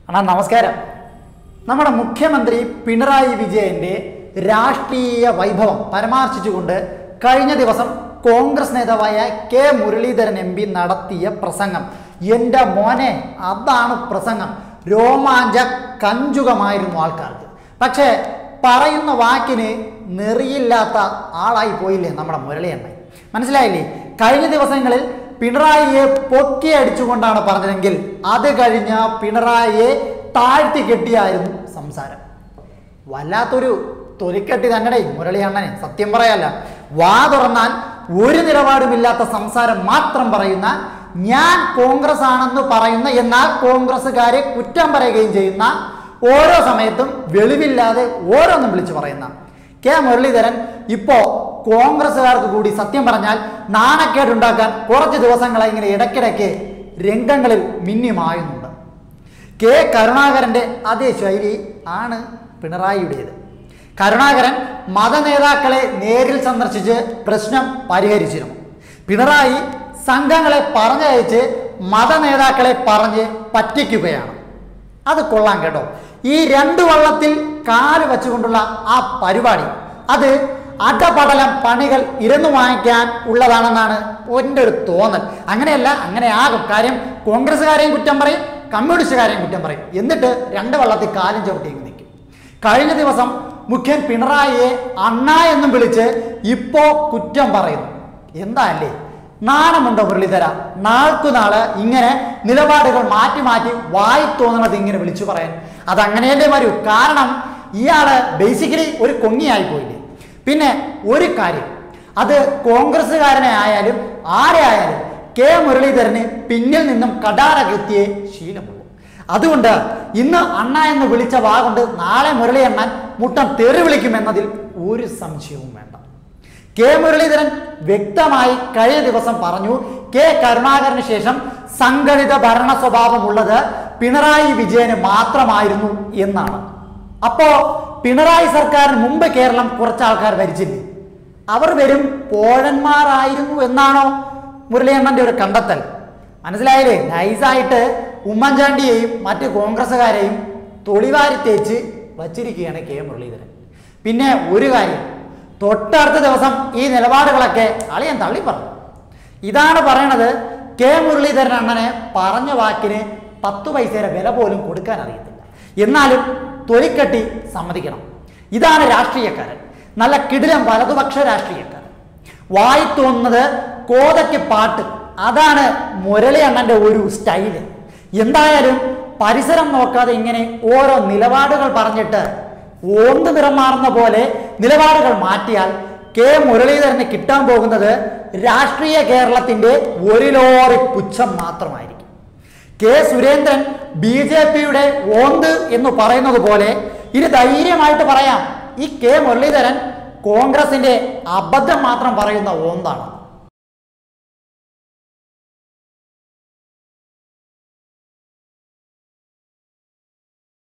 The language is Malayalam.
അണ്ണാ നമസ്കാരം നമ്മുടെ മുഖ്യമന്ത്രി പിണറായി വിജയന്റെ രാഷ്ട്രീയ വൈഭവം പരാമർശിച്ചുകൊണ്ട് കഴിഞ്ഞ ദിവസം കോൺഗ്രസ് നേതാവായ കെ മുരളീധരൻ എം പി നടത്തിയ പ്രസംഗം എൻ്റെ മോനെ അതാണ് പ്രസംഗം രോമാഞ്ച കഞ്ചുകമായിരുന്നു ആൾക്കാർക്ക് പക്ഷേ പറയുന്ന വാക്കിന് നെറിയില്ലാത്ത ആളായി പോയില്ലേ നമ്മുടെ മുരളിയണ്ണൻ മനസ്സിലായില്ലേ കഴിഞ്ഞ ദിവസങ്ങളിൽ പിണറായിയെ പൊക്കി അടിച്ചുകൊണ്ടാണ് പറഞ്ഞതെങ്കിൽ അത് കഴിഞ്ഞ പിണറായിയെ താഴ്ത്തി കെട്ടിയായിരുന്നു സംസാരം വല്ലാത്തൊരു തൊലിക്കെട്ടി തന്നെ മുരളിയണ്ണനെ സത്യം പറയല്ല വാ തുറന്നാൽ ഒരു നിലപാടുമില്ലാത്ത സംസാരം മാത്രം പറയുന്ന ഞാൻ കോൺഗ്രസ് ആണെന്ന് പറയുന്ന എന്നാൽ കോൺഗ്രസ്സുകാരെ കുറ്റം പറയുകയും ചെയ്യുന്ന ഓരോ സമയത്തും വെളിവില്ലാതെ ഓരോന്നും വിളിച്ചു പറയുന്ന കെ മുരളീധരൻ ഇപ്പോ കോൺഗ്രസ്സുകാർക്ക് കൂടി സത്യം പറഞ്ഞാൽ നാണക്കേടുണ്ടാക്കാൻ കുറച്ച് ദിവസങ്ങളായി ഇങ്ങനെ ഇടയ്ക്കിടയ്ക്ക് രംഗങ്ങളിൽ മിന്നിമായുന്നുണ്ട് കെ കരുണാകരന്റെ അതേ ശൈലി ആണ് പിണറായിയുടേത് കരുണാകരൻ മതനേതാക്കളെ നേരിൽ സന്ദർശിച്ച് പ്രശ്നം പരിഹരിച്ചിരുന്നു പിണറായി സംഘങ്ങളെ പറഞ്ഞയച്ച് മതനേതാക്കളെ പറഞ്ഞ് പറ്റിക്കുകയാണ് അത് കൊള്ളാം കേട്ടോ ഈ രണ്ട് വള്ളത്തിൽ കാല് വെച്ചുകൊണ്ടുള്ള ആ പരിപാടി അത് അടപടലം പണികൾ ഇരുന്നു വാങ്ങിക്കാൻ ഉള്ളതാണെന്നാണ് എൻ്റെ ഒരു തോന്നൽ അങ്ങനെയല്ല അങ്ങനെ ആകും കാര്യം കോൺഗ്രസ്സുകാരെയും കുറ്റം പറയും കമ്മ്യൂണിസ്റ്റുകാരെയും കുറ്റം പറയും എന്നിട്ട് രണ്ട് വള്ളത്തിൽ കാലും ചവിട്ടിയും നിൽക്കും കഴിഞ്ഞ ദിവസം മുഖ്യൻ പിണറായിയെ അണ്ണ എന്നും വിളിച്ച് ഇപ്പോ കുറ്റം പറയുന്നു എന്താ അല്ലേ നാണമുണ്ടോ മുരളീധര നാൾക്കുനാള് ഇങ്ങനെ നിലപാടുകൾ മാറ്റി മാറ്റി വായി തോന്നുന്നത് ഇങ്ങനെ വിളിച്ചു പറയാൻ അതങ്ങനെയല്ലേ വരൂ കാരണം ഇയാള് ബേസിക്കലി ഒരു കൊങ്ങിയായി പോയില്ലേ പിന്നെ ഒരു കാര്യം അത് കോൺഗ്രസ്സുകാരനെ ആയാലും ആരെ ആയാലും കെ മുരളീധരന് പിന്നിൽ നിന്നും കടാരകെത്തിയേ ശീലമുള്ളൂ അതുകൊണ്ട് ഇന്ന് അണ്ണ എന്ന് വിളിച്ച വാ കൊണ്ട് നാളെ മുരളിയണ്ണൻ മുട്ടം തെറി വിളിക്കുമെന്നതിൽ ഒരു സംശയവും വേണ്ട കെ മുരളീധരൻ വ്യക്തമായി കഴിഞ്ഞ ദിവസം പറഞ്ഞു കെ കരുണാകരന് ശേഷം സംഘടിത ഭരണ സ്വഭാവമുള്ളത് പിണറായി വിജയന് മാത്രമായിരുന്നു എന്നാണ് അപ്പോ പിണറായി സർക്കാരിന് മുമ്പ് കേരളം കുറച്ച് ആൾക്കാർ ഭരിച്ചില്ലേ അവർ വരും പോഴന്മാരായിരുന്നു എന്നാണോ മുരളിയണ്ണന്റെ ഒരു കണ്ടെത്തൽ മനസ്സിലായില്ലേ നൈസായിട്ട് ഉമ്മൻചാണ്ടിയെയും മറ്റ് കോൺഗ്രസ്സുകാരെയും തൊളിവാരി തേച്ച് വച്ചിരിക്കുകയാണ് കെ മുരളീധരൻ പിന്നെ ഒരു കാര്യം തൊട്ടടുത്ത ദിവസം ഈ നിലപാടുകളൊക്കെ അളിയൻ തള്ളി പറഞ്ഞു ഇതാണ് പറയണത് കെ മുരളീധരൻ അണ്ണനെ പറഞ്ഞ വാക്കിന് പത്ത് പൈസയുടെ വില പോലും കൊടുക്കാൻ അറിയത്തില്ല എന്നാലും തൊലിക്കെട്ടി സമ്മതിക്കണം ഇതാണ് രാഷ്ട്രീയക്കാരൻ നല്ല കിടിലം വലതുപക്ഷ രാഷ്ട്രീയക്കാരൻ വായി തോന്നുന്നത് കോതയ്ക്ക് പാട്ട് അതാണ് മുരളി അണ്ണന്റെ ഒരു സ്റ്റൈല് എന്തായാലും പരിസരം നോക്കാതെ ഇങ്ങനെ ഓരോ നിലപാടുകൾ പറഞ്ഞിട്ട് ഓന്ത് നിറം മാറുന്ന പോലെ നിലപാടുകൾ മാറ്റിയാൽ കെ മുരളീധരന് കിട്ടാൻ പോകുന്നത് രാഷ്ട്രീയ കേരളത്തിന്റെ ഒരു ലോറി പുച്ഛം മാത്രമായിരിക്കും കെ സുരേന്ദ്രൻ ബി ജെ പിയുടെ ഓന്ത് എന്ന് പറയുന്നത് പോലെ ഇത് ധൈര്യമായിട്ട് പറയാം ഈ കെ മുരളീധരൻ കോൺഗ്രസിന്റെ അബദ്ധം മാത്രം പറയുന്ന ഓന്താണ്